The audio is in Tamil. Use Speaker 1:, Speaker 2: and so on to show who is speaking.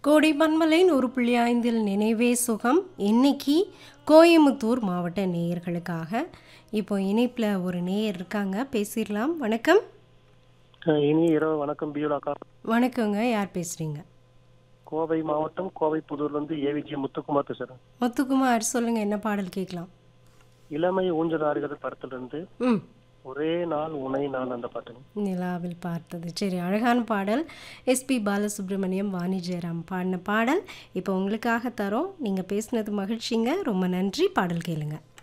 Speaker 1: கோடை பன்மலை நூறு புள்ளி ஐந்தில் நினைவே சுகம் இன்னைக்கு கோயமுத்தூர் மாவட்ட நேயர்களுக்காக இப்போ இணைப்பில் ஒரு நேயர் இருக்காங்க பேசிடலாம் வணக்கம்
Speaker 2: அஹ் இனிய இரவு வணக்கம் பியூலாக்கா
Speaker 1: வணக்கங்க யார் பேசுகிறீங்க
Speaker 2: கோவை மாவட்டம் கோவை புதூர்லேருந்து ஏவிஜி முத்துக்குமார் பேசுகிறேன்
Speaker 1: முத்துக்குமார் சொல்லுங்கள் என்ன பாடல் கேட்கலாம்
Speaker 2: இளமை ஊஞ்சலாடுகிறது படத்துலேருந்து
Speaker 1: ம்
Speaker 2: ஒரே நாள் உனை நான் அந்த பாட்டு
Speaker 1: நிலாவில் பார்த்தது சரி அழகான பாடல் எஸ்பி பாலசுப்ரமணியம் வாணி ஜெயராம் பாடின பாடல் இப்போ உங்களுக்காக தரோம் நீங்கள் பேசினது மகிழ்ச்சிங்க ரொம்ப நன்றி பாடல் கேளுங்க